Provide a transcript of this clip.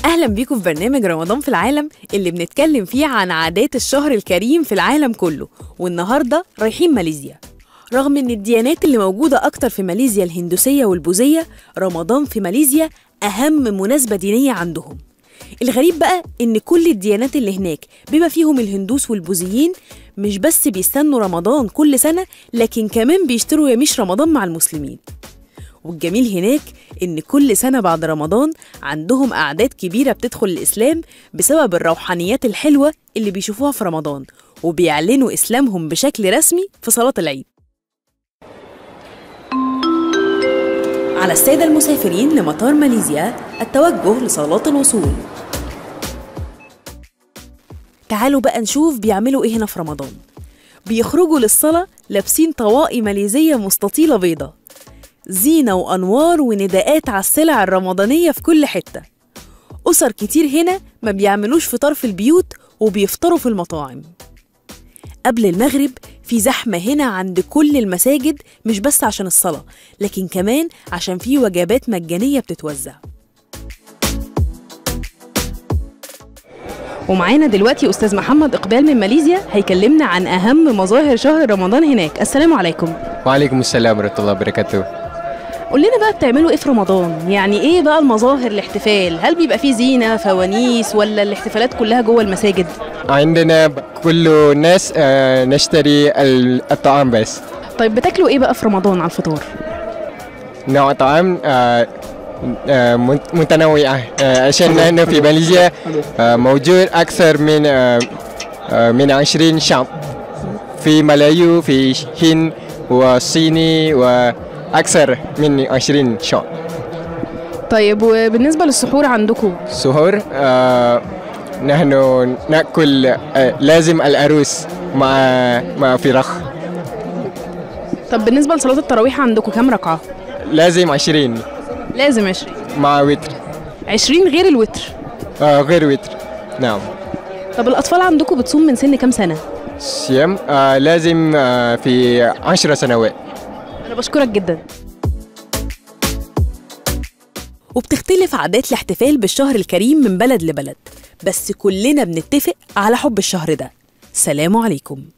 أهلا بيكم في برنامج رمضان في العالم اللي بنتكلم فيه عن عادات الشهر الكريم في العالم كله والنهاردة رايحين ماليزيا رغم إن الديانات اللي موجودة أكتر في ماليزيا الهندوسية والبوذية رمضان في ماليزيا أهم مناسبة دينية عندهم الغريب بقى إن كل الديانات اللي هناك بما فيهم الهندوس والبوذيين مش بس بيستنوا رمضان كل سنة لكن كمان بيشتروا يميش رمضان مع المسلمين والجميل هناك إن كل سنة بعد رمضان عندهم أعداد كبيرة بتدخل الإسلام بسبب الروحانيات الحلوة اللي بيشوفوها في رمضان وبيعلنوا إسلامهم بشكل رسمي في صلاة العيد على السادة المسافرين لمطار ماليزيا التوجه لصلاة الوصول تعالوا بقى نشوف بيعملوا إيه هنا في رمضان بيخرجوا للصلاة لابسين طواقي ماليزية مستطيلة بيضة زينة وأنوار ونداءات على السلع الرمضانية في كل حتة أسر كتير هنا ما بيعملوش فطار في البيوت وبيفطروا في المطاعم قبل المغرب في زحمة هنا عند كل المساجد مش بس عشان الصلاة لكن كمان عشان في وجبات مجانية بتتوزع ومعانا دلوقتي أستاذ محمد إقبال من ماليزيا هيكلمنا عن أهم مظاهر شهر رمضان هناك السلام عليكم وعليكم السلام ورحمة الله وبركاته قول لنا بقى بتعملوا ايه في رمضان يعني ايه بقى المظاهر الاحتفال هل بيبقى فيه زينة فوانيس ولا الاحتفالات كلها جوه المساجد عندنا كل الناس آه، نشتري ال- الطعام بس طيب بتاكلوا ايه بقى في رمضان على الفطار نوع طعام آه، آه، مت- متنوعة آه، عشان نحن في ماليزيا آه، موجود أكثر من آه، آه، من 20 شعب في ملايو في هند وصيني وأكثر من 20 شعب طيب وبالنسبة للسحور عندكم سهور آه، نحن نأكل آه، لازم الأروس مع مع فراخ طب بالنسبة لصلاة التراويح عندكم كام ركعة لازم 20 لازم 20 مع وتر 20 غير الوتر آه غير وتر نعم طب الأطفال عندكم بتصوم من سن كام سنة صيام آه لازم آه في 10 سنوات أنا بشكرك جدا وبتختلف عادات الاحتفال بالشهر الكريم من بلد لبلد بس كلنا بنتفق على حب الشهر ده سلام عليكم